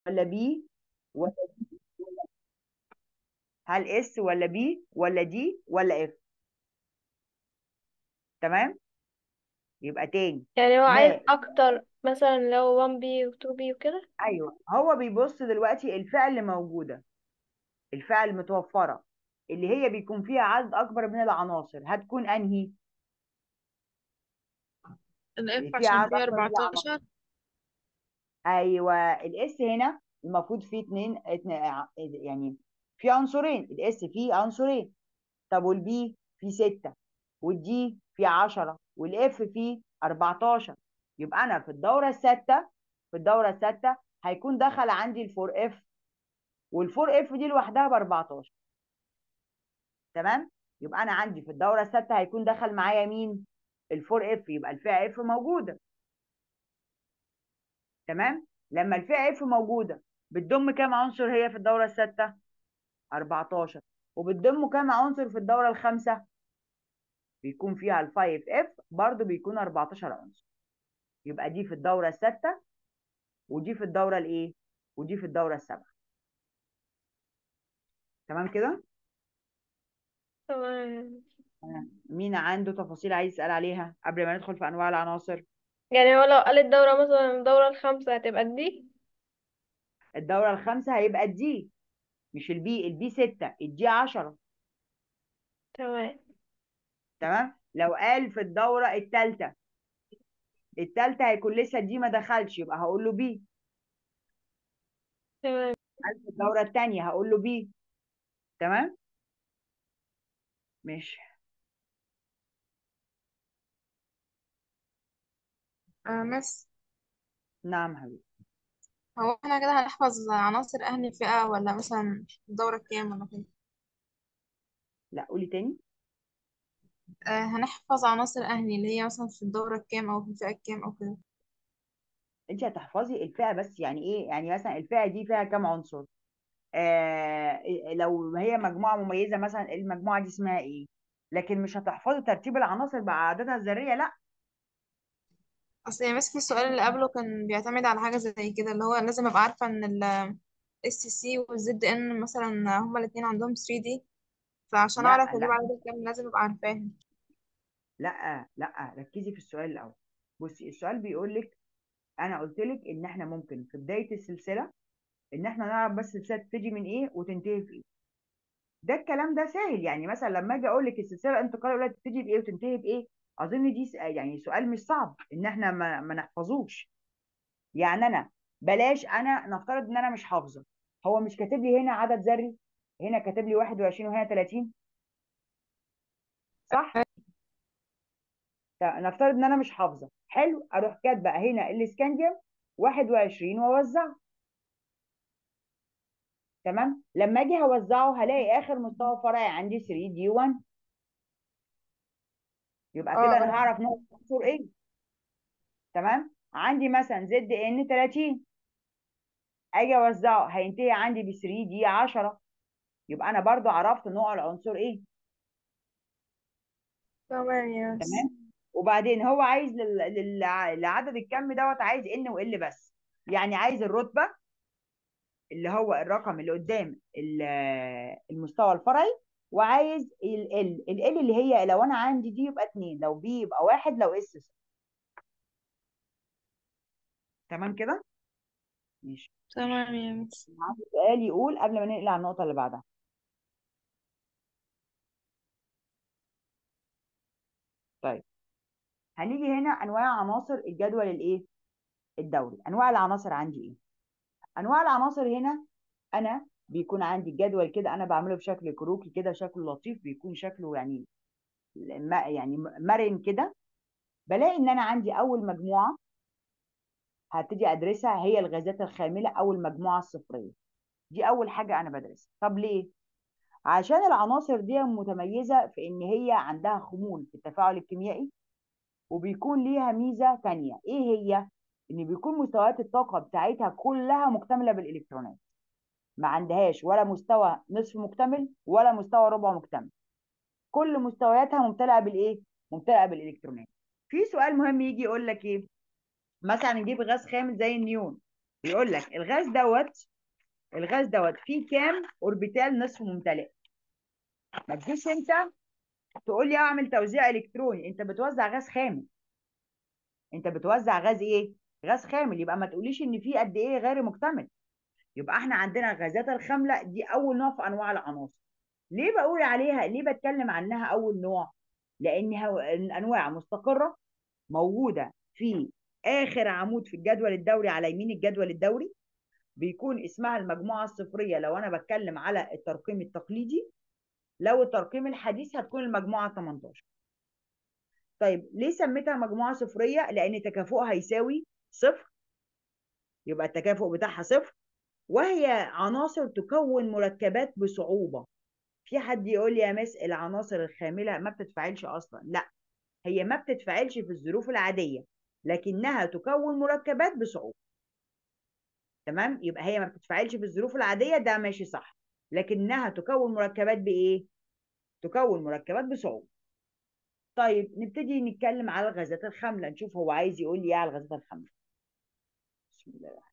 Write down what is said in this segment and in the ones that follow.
ولا بي ولا دي هل اس ولا بي ولا دي ولا اف تمام يبقى تاني يعني هو عايز ما اكتر مثلا لو 1B و 2B وكده ايوه هو بيبص دلوقتي الفئه اللي موجوده الفئه المتوفره اللي هي بيكون فيها عدد اكبر من العناصر هتكون انهي الاف اللي فيها عشان عدد فيها اكبر من العناصر 14 ايوه الاس هنا المفروض فيه اتنين اتنين- يعني في عنصرين الاس فيه عنصرين طب والبي فيه ستة والدي فيه 10 والاف فيه 14 يبقى انا في الدوره السادسه في الدوره السادسه هيكون دخل عندي الفور اف والفور اف دي لوحدها ب 14 تمام يبقى انا عندي في الدوره السادسه هيكون دخل معايا مين الفور اف يبقى الفئه اف موجوده تمام لما الفئه اف موجوده بتضم كام عنصر هي في الدوره السادسه 14 وبتضم كام عنصر في الدوره الخامسه بيكون فيها ال 5 اف برضو بيكون 14 عنصر يبقى دي في الدوره السادسه ودي في الدوره الايه ودي في الدوره السابعه تمام كده تمام تمام. مين عنده تفاصيل عايز يسال عليها قبل ما ندخل في انواع العناصر يعني هو لو قال الدورة مثلا الدورة الخامسة هتبقى دي الدوره الخامسه هيبقى الدي مش البي البي 6 الدي 10 تمام تمام لو قال في الدوره الثالثه الثالثه هيكون لسه الدي ما دخلش يبقى هقول له بي تمام قال في الدوره الثانيه هقول له بي تمام ماشي آه مس نعم حبيبي هو احنا كده هنحفظ عناصر أهل الفئة ولا مثلا الدورة كام ولا كده لا قولي تاني آه هنحفظ عناصر أهل اللي هي مثلا في الدورة الكام أو في الفئة الكام أو كده انت هتحفظي الفئه بس يعني ايه يعني مثلا الفئه دي فيها كام عنصر آه لو هي مجموعه مميزه مثلا المجموعه دي اسمها ايه لكن مش هتحفظي ترتيب العناصر باعدادها الذريه لا أصل يعني بس في السؤال اللي قبله كان بيعتمد على حاجة زي كده اللي هو لازم أبقى عارفة إن ال اس سي والزد ان مثلا هما الاتنين عندهم 3 دي فعشان لا أعرف أجيب لا عدد كام لازم أبقى عارفاهم لا لا ركزي في السؤال الاول بصي السؤال بيقول لك انا قلت لك ان احنا ممكن في بدايه السلسله ان احنا نعرف بس السلسله تبتدي من ايه وتنتهي في ايه ده الكلام ده سهل يعني مثلا لما اجي اقول لك السلسله الانتقاليه الاولى تبتدي بايه وتنتهي بايه اظن دي س- يعني سؤال مش صعب ان احنا ما, ما نحفظوش يعني انا بلاش انا نفترض ان انا مش حافظه هو مش كاتب لي هنا عدد ذري هنا كاتب لي 21 وهنا 30 صح طب نفترض ان انا مش حافظه حلو اروح كاتبه هنا الاسكنديوم 21 واوزعه تمام لما اجي هوزعه هلاقي اخر مستوى فرعي عندي 3 دي 1 يبقى اه كده انا اه هعرف نوع عنصر ايه تمام عندي مثلا زد ان 30 اجي اوزعه هينتهي عندي ب 3 دي 10 يبقى انا برضو عرفت نوع العنصر ايه تمام يس تمام وبعدين هو عايز لل... لل... لعدد الكم دوت عايز ان وال بس يعني عايز الرتبه اللي هو الرقم اللي قدام ال- المستوى الفرعي وعايز ال ال ال ال اللي هي لو انا عندي دي يبقى 2 لو بي يبقى 1 لو اس صفر. تمام كده ماشي تمام يا مس عندي سؤال يقول قبل ما ننقل على النقطه اللي بعدها طيب هنيجي هنا انواع عناصر الجدول الايه الدوري انواع العناصر عندي ايه انواع العناصر هنا انا بيكون عندي الجدول كده انا بعمله بشكل كروكي كده شكله لطيف بيكون شكله يعني ما يعني مرن كده بلاقي ان انا عندي اول مجموعه هبتدي ادرسها هي الغازات الخامله او المجموعه الصفريه دي اول حاجه انا بدرسها طب ليه عشان العناصر دي متميزه في ان هي عندها خمول في التفاعل الكيميائي وبيكون ليها ميزه تانية ايه هي ان بيكون مستويات الطاقه بتاعتها كلها مكتمله بالالكترونات ما عندهاش ولا مستوى نصف مكتمل ولا مستوى ربع مكتمل كل مستوياتها ممتلئه بالايه ممتلئه بالالكترونات في سؤال مهم يجي يقول لك ايه مثلا نجيب غاز خامل زي النيون بيقول لك الغاز دوت الغاز دوت فيه كام اوربيتال نصف ممتلئ ما تجيش انت تقول لي اعمل توزيع الكتروني انت بتوزع غاز خامل انت بتوزع غاز ايه غاز خامل يبقى ما تقوليش ان في قد ايه غير مكتمل يبقى احنا عندنا الغازات الخامله دي اول نوع في انواع العناصر ليه بقول عليها ليه بتكلم عنها اول نوع لانها انواع مستقره موجوده في اخر عمود في الجدول الدوري على يمين الجدول الدوري بيكون اسمها المجموعه الصفريه لو انا بتكلم على الترقيم التقليدي لو الترقيم الحديث هتكون المجموعه 18 طيب ليه سميتها مجموعه صفريه لان تكافؤها يساوي صفر يبقى التكافؤ بتاعها صفر وهي عناصر تكون مركبات بصعوبه في حد يقول لي يا مس العناصر الخامله ما بتتفاعلش اصلا لا هي ما بتتفاعلش في الظروف العاديه لكنها تكون مركبات بصعوبه تمام يبقى هي ما بتتفاعلش في الظروف العاديه ده ماشي صح لكنها تكون مركبات بايه تكون مركبات بصعوبه طيب نبتدي نتكلم على الغازات الخامله نشوف هو عايز يقول لي ايه على الغازات الخامله بسم الله الرحمن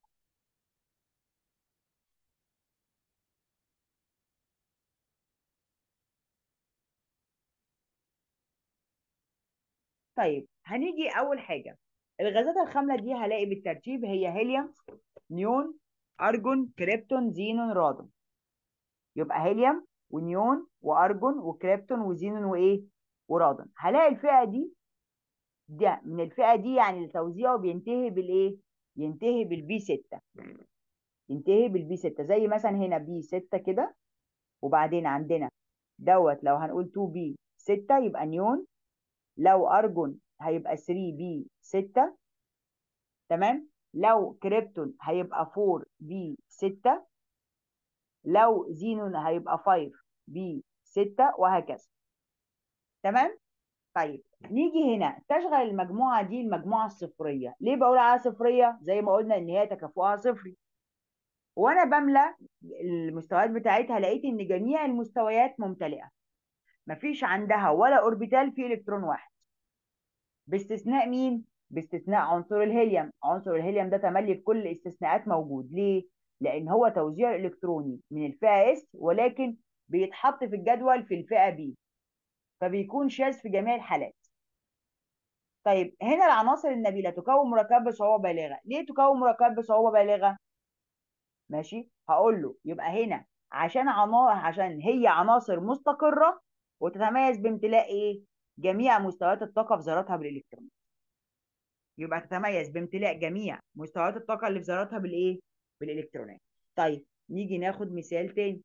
طيب هنيجي اول حاجه الغازات الخامله دي هلاقي بالترتيب هي هيليوم نيون ارجون كريبتون زينون رادون يبقى هيليوم ونيون وارجون وكريبتون وزينون وايه ورادون هلاقي الفئه دي ده من الفئه دي يعني توزيعه بينتهي بالايه ينتهي بالبي 6 ينتهي بالبي 6 زي مثلا هنا بي 6 كده وبعدين عندنا دوت لو هنقول 2 بي 6 يبقى نيون لو ارجون هيبقى 3 بي 6 تمام لو كريبتون هيبقى 4 بي 6 لو زينون هيبقى 5 بي 6 وهكذا تمام طيب نيجي هنا تشغل المجموعه دي المجموعه الصفريه ليه بقول عليها صفريه زي ما قلنا ان هي تكافؤها صفري وانا بملى المستويات بتاعتها لقيت ان جميع المستويات ممتلئه مفيش عندها ولا اوربيتال فيه الكترون واحد باستثناء مين باستثناء عنصر الهيليوم عنصر الهيليوم ده تملي في كل الاستثناءات موجود ليه لان هو توزيع الكتروني من الفئه اس ولكن بيتحط في الجدول في الفئه بي فبيكون شاذ في جميع الحالات طيب هنا العناصر النبيله تكون مركبات بصعوبه بالغه ليه تكون مركبات بصعوبه بالغه ماشي هقول له يبقى هنا عشان عنا... عشان هي عناصر مستقره وتتميز بامتلاء ايه جميع مستويات الطاقه في ذراتها بالالكترون يبقى تتميز بامتلاء جميع مستويات الطاقه اللي في ذراتها بالايه بالالكترونات طيب نيجي ناخد مثال تاني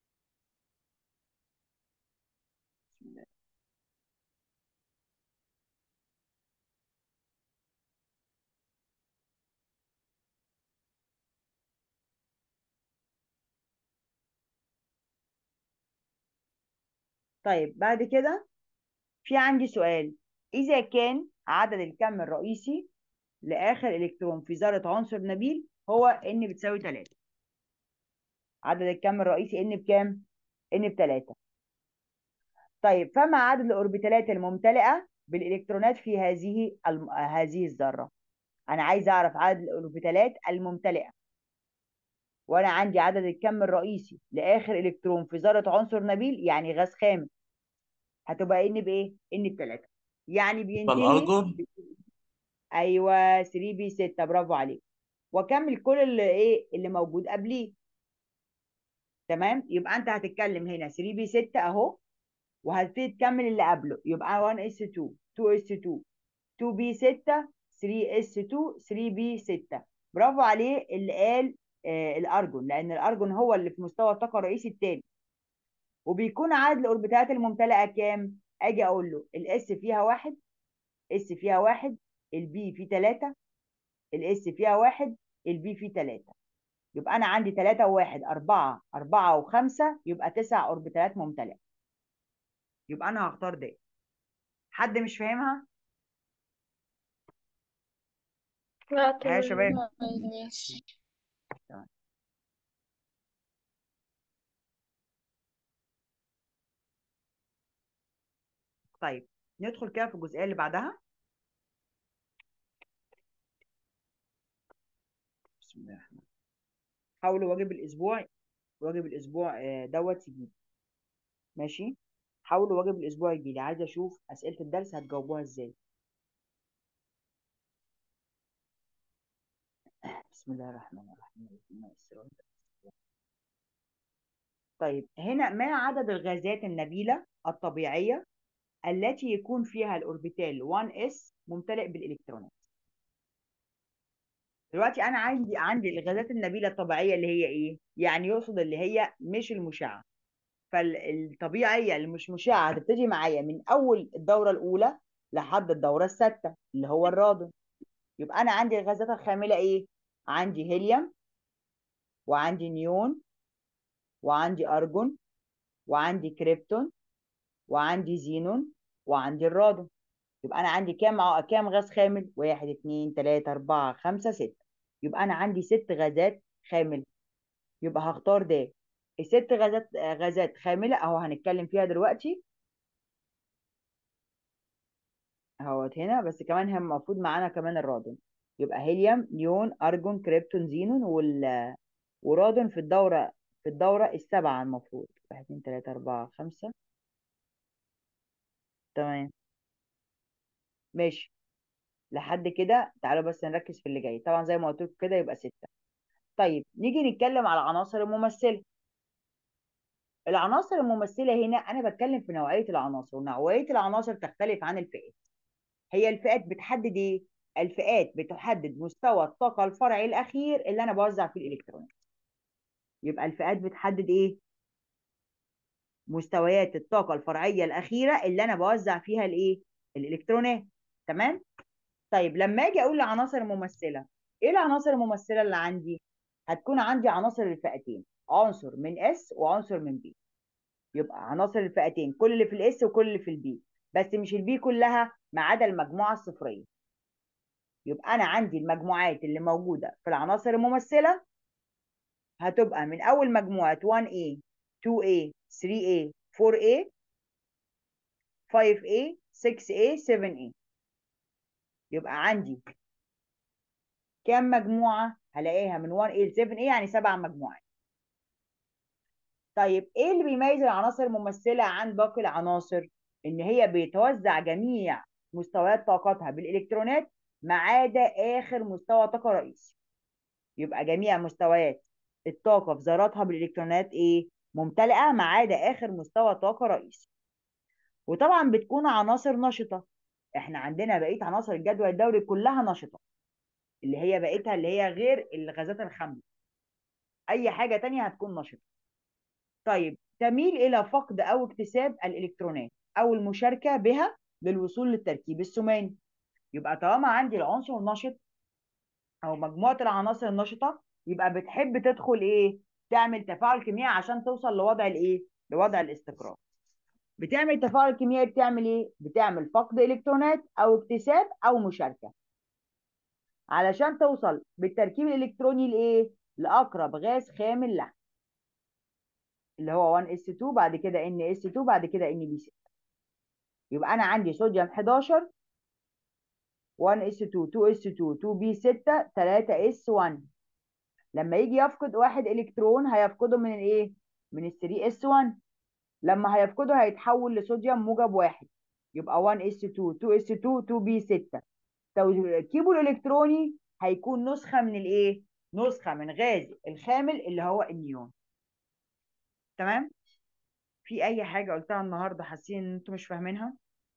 طيب بعد كده في عندي سؤال إذا كان عدد الكم الرئيسي لآخر إلكترون في ذرة عنصر نبيل هو N بتساوي 3 عدد الكم الرئيسي N بكام؟ N بتلاتة طيب فما عدد الأوربيتالات الممتلئة بالإلكترونات في هذه الم... هذه الذرة أنا عايز أعرف عدد الأوربيتالات الممتلئة وأنا عندي عدد الكم الرئيسي لآخر إلكترون في ذرة عنصر نبيل يعني غاز خام هتبقى N بإيه؟ N بتلاتة يعني بينتهي فالأرجون ايوه 3 بي 6 برافو عليك واكمل كل اللي ايه اللي موجود قبليه تمام يبقى انت هتتكلم هنا 3 بي 6 اهو وهتبتدي تكمل اللي قبله يبقى 1 اس 2 2 اس 2 2 بي 6 3 اس 2 3 بي 6 برافو عليه اللي قال آه الارجون لان الارجون هو اللي في مستوى الطاقه الرئيسي الثاني وبيكون عدد الاوربيتالات الممتلئه كام اجي اقول له الاس فيها واحد اس فيها واحد البي فيه 3 الاس فيها واحد البي فيه 3 يبقى انا عندي 3 و1 4 4 و5 يبقى 9 اوربيتالات ممتلئه يبقى انا هختار ده حد مش فاهمها لا ها يا تمام شباب ماشي تمام. طيب ندخل كده في الجزئيه اللي بعدها بسم الله الرحمن الرحيم حاولوا واجب الاسبوع واجب الاسبوع آه، دوت يجي ماشي حاولوا واجب الاسبوع يجي لي عايزه اشوف اسئله الدرس هتجاوبوها ازاي بسم الله الرحمن الرحيم اللهم يسر ولا تعسر. طيب هنا ما عدد الغازات النبيله الطبيعيه التي يكون فيها الاوربيتال 1s ممتلئ بالالكترونات دلوقتي انا عندي عندي الغازات النبيله الطبيعيه اللي هي ايه يعني يقصد اللي هي مش المشعه فالطبيعيه اللي مش مشعه هتبتدي معايا من اول الدوره الاولى لحد الدوره السادسه اللي هو الرادون يبقى انا عندي الغازات الخامله ايه عندي هيليوم وعندي نيون وعندي ارجون وعندي كريبتون وعندي زينون وعندي الرادون يبقى انا عندي كام ع- كام غاز خامل واحد اتنين تلاتة اربعة خمسة ستة يبقى انا عندي ست غازات خاملة يبقى هختار ده الست غازات غازات خاملة اهو هنتكلم فيها دلوقتي اهوت هنا بس كمان هم المفروض معانا كمان الرادون يبقى هيليوم نيون ارجون كريبتون زينون وال ورادون في الدورة في الدورة السابعة المفروض واحد اتنين تلاتة أربعة خمسة تمام ماشي لحد كده تعالوا بس نركز في اللي جاي طبعا زي ما قلت لكم كده يبقى ستة طيب نيجي نتكلم على العناصر الممثلة العناصر الممثلة هنا أنا بتكلم في نوعية العناصر ونوعية العناصر تختلف عن الفئات هي الفئات بتحدد إيه؟ الفئات بتحدد مستوى الطاقة الفرعي الأخير اللي أنا بوزع فيه الإلكترونات يبقى الفئات بتحدد إيه؟ مستويات الطاقة الفرعية الأخيرة اللي أنا بوزع فيها الإيه؟ الإلكترونات تمام؟ طيب لما أجي أقول لعناصر ممثلة إيه العناصر الممثلة اللي عندي؟ هتكون عندي عناصر الفئتين عنصر من S وعنصر من B يبقى عناصر الفئتين كل اللي في الاس وكل اللي في البي بس مش البي كلها ما عدا المجموعه الصفريه يبقى انا عندي المجموعات اللي موجوده في العناصر الممثله هتبقى من اول مجموعه 1A 2A 3A 4A 5A 6A 7A يبقى عندي كام مجموعه هلاقيها من 1A ل 7A يعني سبع مجموعات طيب ايه اللي بيميز العناصر الممثله عن باقي العناصر ان هي بيتوزع جميع مستويات طاقتها بالالكترونات ما عدا اخر مستوى طاقه رئيسي يبقى جميع مستويات الطاقه في ذراتها بالالكترونات ايه ممتلئه ما عدا اخر مستوى طاقه رئيسي وطبعا بتكون عناصر نشطه احنا عندنا بقيه عناصر الجدول الدوري كلها نشطه اللي هي بقيتها اللي هي غير الغازات الخامله اي حاجه تانية هتكون نشطه طيب تميل إلى فقد أو اكتساب الإلكترونات أو المشاركة بها للوصول للتركيب الثماني يبقى طالما عندي العنصر النشط أو مجموعة العناصر النشطة يبقى بتحب تدخل إيه؟ تعمل تفاعل كيميائي عشان توصل لوضع الإيه؟ لوضع الاستقرار. بتعمل تفاعل كيميائي بتعمل إيه؟ بتعمل فقد إلكترونات أو اكتساب أو مشاركة. علشان توصل بالتركيب الإلكتروني لإيه؟ لأقرب غاز خامل له. اللي هو 1s2 بعد كده NS2 بعد كده NB6 يبقى انا عندي صوديوم 11 1s2 2s2 2b6 3s1 لما يجي يفقد واحد الكترون هيفقده من الايه من ال 3s1 لما هيفقده هيتحول لصوديوم موجب واحد يبقى 1s2 2s2 2b6 تركيبه الالكتروني هيكون نسخه من الايه نسخه من غاز الخامل اللي هو النيون تمام في اي حاجه قلتها النهارده حاسين ان انتوا مش فاهمينها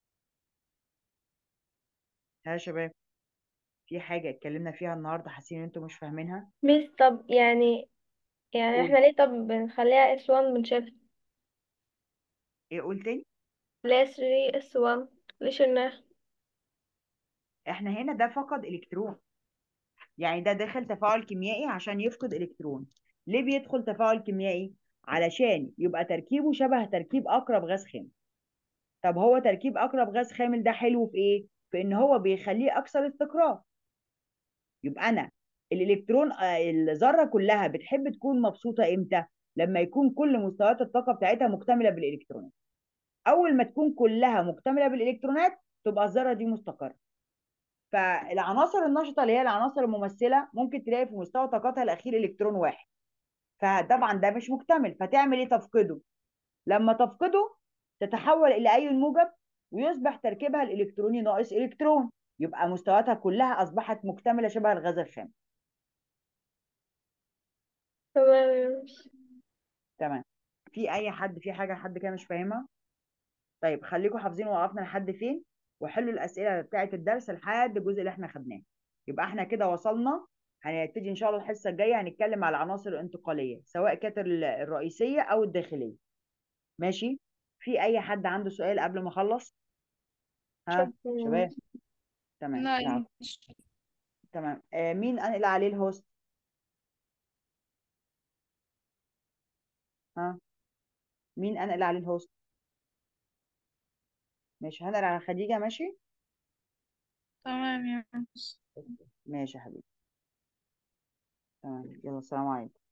ها يا شباب في حاجه اتكلمنا فيها النهارده حاسين ان انتوا مش فاهمينها ميس طب يعني يعني قول احنا ليه طب بنخليها اس 1 بنشيلها ايه قول تاني ليه 3 اس 1 ليه شلناها احنا هنا ده فقد الكترون يعني ده دخل تفاعل كيميائي عشان يفقد الكترون ليه بيدخل تفاعل كيميائي علشان يبقى تركيبه شبه تركيب اقرب غاز خامل طب هو تركيب اقرب غاز خامل ده حلو في ايه في ان هو بيخليه اكثر استقرار يبقى انا الالكترون آه، الذره كلها بتحب تكون مبسوطه امتى لما يكون كل مستويات الطاقه بتاعتها مكتمله بالالكترونات اول ما تكون كلها مكتمله بالالكترونات تبقى الذره دي مستقره فالعناصر النشطه اللي هي العناصر الممثله ممكن تلاقي في مستوى طاقتها الاخير الكترون واحد فطبعا ده مش مكتمل فتعمل ايه تفقده لما تفقده تتحول الى ايون موجب ويصبح تركيبها الالكتروني ناقص الكترون يبقى مستوياتها كلها اصبحت مكتمله شبه الغاز الخام تمام تمام في اي حد في حاجه حد كده مش فاهمها طيب خليكم حافظين وقفنا لحد فين وحلوا الاسئله بتاعه الدرس لحد الجزء اللي احنا خدناه يبقى احنا كده وصلنا هنبتدي ان شاء الله الحصه الجايه هنتكلم على العناصر الانتقاليه سواء كانت ال- الرئيسيه او الداخليه ماشي في اي حد عنده سؤال قبل ما اخلص ها شكرا شباب تمام لا العفو. مش تمام آه مين انقل عليه الهوست ها مين انقل عليه الهوست ماشي هنقل على خديجه ماشي تمام يا مس ماشي يا حبيبي تمام يلا السلام عليكم